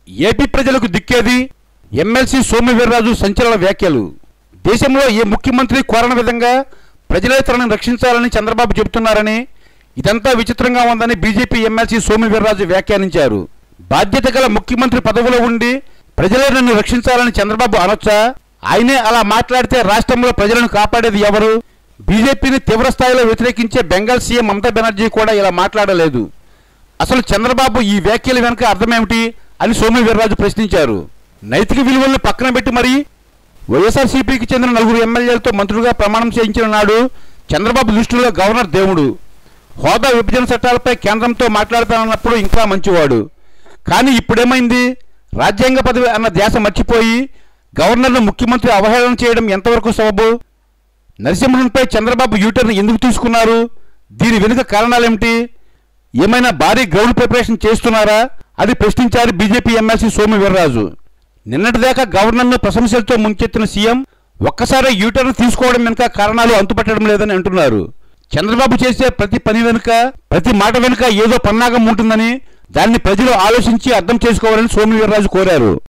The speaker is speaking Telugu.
ఏపీ ప్రజలకు దిక్కేది ఎమ్మెల్సీ సోము వీర్రాజు సంచలన వ్యాఖ్యలు దేశంలో ఏ ముఖ్యమంత్రి కోరని విధంగా ప్రజలేతలను రక్షించాలని చంద్రబాబు చెబుతున్నారని ఇదంతా విచిత్రంగా ఉందని బీజేపీ ఎమ్మెల్సీ సోము వీర్రాజు వ్యాఖ్యానించారు బాధ్యత గల ముఖ్యమంత్రి పదవిలో ఉండి ప్రజలే నన్ను రక్షించాలని చంద్రబాబు అనొచ్చా ఆయనే అలా మాట్లాడితే రాష్ట్రంలో ప్రజలను కాపాడేది ఎవరు బీజేపీని తీవ్ర స్థాయిలో వ్యతిరేకించే బెంగాల్ సీఎం మమతా బెనర్జీ కూడా ఇలా మాట్లాడలేదు అసలు చంద్రబాబు ఈ వ్యాఖ్యల వెనుక అర్థమేమిటి అని సోము వీర్రాజు ప్రశ్నించారు నైతిక విలువలను పక్కన పెట్టి మరి వైఎస్ఆర్సీపీకి చెందిన నలుగురు ఎమ్మెల్యేలతో మంత్రులుగా ప్రమాణం చేయించిన నాడు చంద్రబాబు దృష్టిలో గవర్నర్ దేవుడు హోదా విభజన చట్టాలపై కేంద్రంతో మాట్లాడతానన్నప్పుడు ఇంకా మంచివాడు కానీ ఇప్పుడేమైంది రాజ్యాంగ పదవి అన్న ధ్యాస మర్చిపోయి గవర్నర్ను ముఖ్యమంత్రి అవహేళన చేయడం ఎంతవరకు సబబు నరసింహన్పై చంద్రబాబు యూటర్న్ ఎందుకు తీసుకున్నారు దీని వెనుక కారణాలేమిటి ఏమైనా భారీ గ్రౌండ్ ప్రిపరేషన్ చేస్తున్నారా అది ప్రశ్నించారు బీజేపీ ఎమ్మెల్సీ సోము వీర్రాజు నిన్నటిదాకా గవర్నర్ను ప్రశంసలతో ముంచెత్తిన సీఎం ఒక్కసారి యూటర్న్ తీసుకోవడం వెనుక కారణాలు అంతుపట్టడం లేదని అంటున్నారు చంద్రబాబు చేసే ప్రతి పని వెనుక ప్రతి మాట వెనుక ఏదో పన్నాగం ఉంటుందని దాన్ని ప్రజలు ఆలోచించి అర్థం చేసుకోవాలని సోము వీర్రాజు కోరారు